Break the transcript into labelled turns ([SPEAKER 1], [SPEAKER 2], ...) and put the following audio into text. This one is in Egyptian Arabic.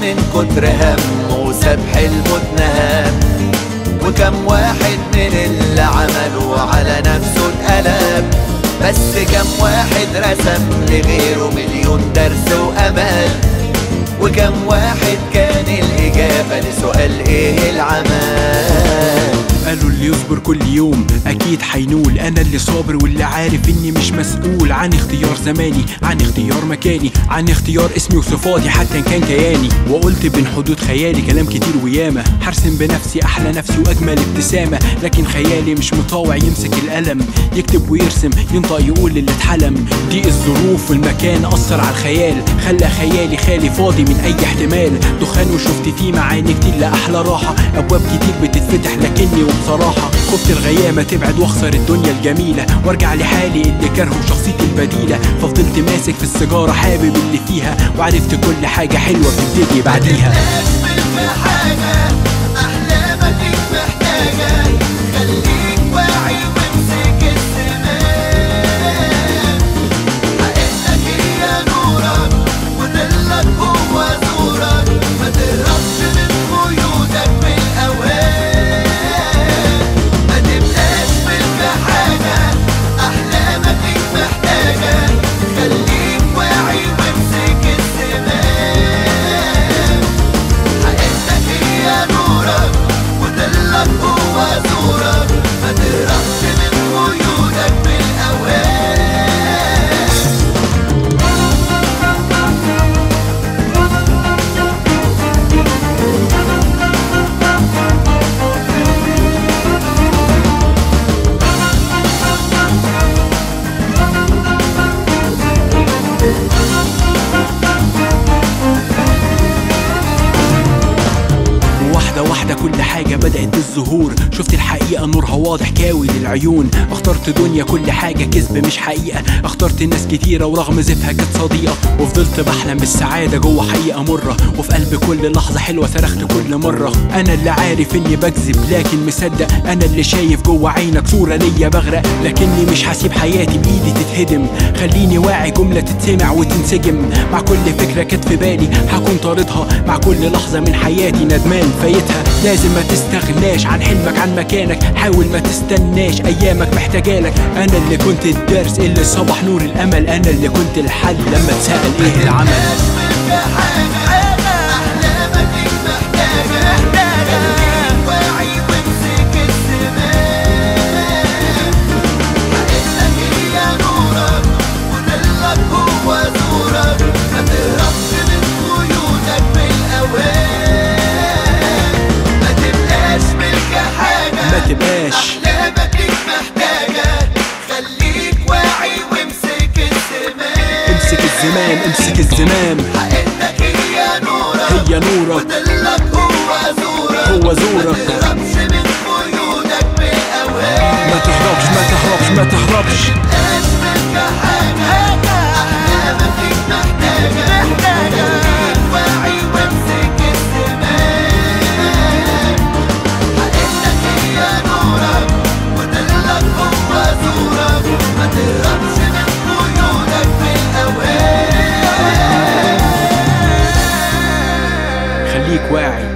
[SPEAKER 1] من كتر همه ساب حلمه اتنهب وكم واحد من اللي عملوا على نفسه اتقلب بس كم واحد رسم لغيره مليون درس وأمل وكم واحد كان الإجابة لسؤال إيه العمل
[SPEAKER 2] قالوا اللي يصبر كل يوم اكيد حينول انا اللي صابر واللي عارف اني مش مسؤول عن اختيار زماني عن اختيار مكاني عن اختيار اسمي وصفاتي حتى ان كان كياني وقلت بين حدود خيالي كلام كتير وياما حرسم بنفسي احلى نفسي واجمل ابتسامه لكن خيالي مش مطاوع يمسك القلم يكتب ويرسم ينطق يقول اللي اتحلم دي الظروف والمكان اثر على الخيال خلى خيالي خالي فاضي من اي احتمال دخان وشفت فيه معاني كتير لاحلى راحه ابواب كتير بتتفتح لكني وبصراحه خفت الغيامه تبعد واخسر الدنيا الجميله وارجع لحالي اللي كرهه شخصيتي البديله ففضلت ماسك في السيجاره حابب اللي فيها وعرفت كل حاجه حلوه بتبتدي بعديها
[SPEAKER 1] تشمل في حاجة أحلامك محتاجة خليك واعي وامسك الزمان حقيقتك هي نورك وظلك هو زورك ما تهربش من قيودك بالأوان ما تبقاش في حاجة أحلامك محتاجة خليك واعي وامسك الزمان حقيقتك هي نورك وظلك هو زورك ما تهربش من قيودك بالأوان
[SPEAKER 2] واحدة واحدة كل حاجة بدأت بالظهور شفت الحقيقة نورها واضح كاوي للعيون اخترت دنيا كل حاجة كذب مش حقيقة اخترت ناس كتيرة ورغم زفها كانت صديقة وفضلت بحلم بالسعادة جوه حقيقة مرة وفي قلب كل لحظة حلوة صرخت كل مرة أنا اللي عارف إني بكذب لكن مصدق أنا اللي شايف جوه عينك صورة ليا بغرق لكني مش هسيب حياتي بإيدي تتهدم خليني واعي جملة تتسمع وتنسجم مع كل فكرة كانت في بالي هكون طاردها مع كل لحظة من حياتي ندمان فايتها لازم ما تستغناش عن حلمك عن مكانك حاول ما تستناش أيامك محتاجالك أنا اللي كنت الدرس اللي صبح نور الأمل أنا اللي كنت الحل لما اتسأل إيه العمل
[SPEAKER 1] تشمل في حاجة أحلامك محتاجة خليك واعي وامسك الزمان حقيقتك هي نورك وظلك هو زورك ما تهربش من قيودك بالأوان ما تبقاش ملك حاجة
[SPEAKER 2] ما تبقاش
[SPEAKER 1] أحلامك محتاجة خليك واعي وامسك الزمان
[SPEAKER 2] امسك الزمام امسك الزمام
[SPEAKER 1] حقيقتك هي نورك
[SPEAKER 2] هي نورك
[SPEAKER 1] ودلك هو زورك
[SPEAKER 2] هو زورك.
[SPEAKER 1] ما تهربش من قيودك بالأوان
[SPEAKER 2] ما تهربش ما تهربش ما تهربش
[SPEAKER 1] مبقاش منك حاجة أحلامك محتاجة خليك واعي وامسك الزمان حقيقتك هي نورك ودلك هو زورك ما تهربش من قيودك بالأوان
[SPEAKER 2] خليك واعي